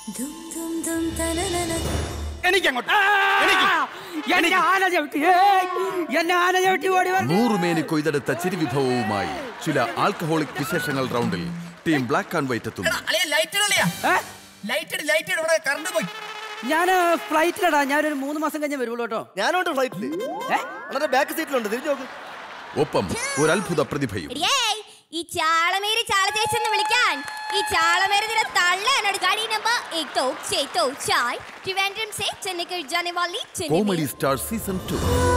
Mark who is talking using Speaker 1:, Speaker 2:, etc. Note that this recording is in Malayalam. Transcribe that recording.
Speaker 1: എനിക്കങ്ങോട്ട്
Speaker 2: എന്നെ ആന ചവിട്ടി ഏയ്! എന്നെ ആന ചവിട്ടി ഓടി വരണം
Speaker 3: നൂറുമേനി കൊയ്തെടുത്ത ചിരിവിഭവവുമായി ചില ആൽക്കഹോളിക് വിശേഷങ്ങൾ റൗണ്ടിൽ ടീം ബ്ലാക്ക് ആൻഡ് വൈറ്റ് എത്തുന്നു
Speaker 2: ഞാൻ ഫ്ലൈറ്റിലടാ ഞാനൊരു മൂന്ന് മാസം കഴിഞ്ഞ് വരുള്ളൂ കേട്ടോ
Speaker 4: ഞാനുണ്ട് ഫ്ലൈറ്റില്
Speaker 2: ഏ?
Speaker 4: വളരെ ബാക്ക് സീറ്റിലുണ്ട് തിരിഞ്ഞു നോക്ക്
Speaker 3: ഒപ്പം ഒരു അത്ഭുത പ്രതിഭയും
Speaker 5: എടിയേയ്, ഈ ചാളമേരി ചാള ചേച്ചെന്ന് വിളിക്കാൻ ഈ ചാളമേരി നിന്റെ തള്ള എന്നോട് ഗാഡി നമ്പർ एक छह चाय त्रिवेंद्रम से चेन्नई के जाने वाली चेन्नई
Speaker 3: കോമഡി
Speaker 5: में
Speaker 3: സ്റ്റാർ സീസൺ ടു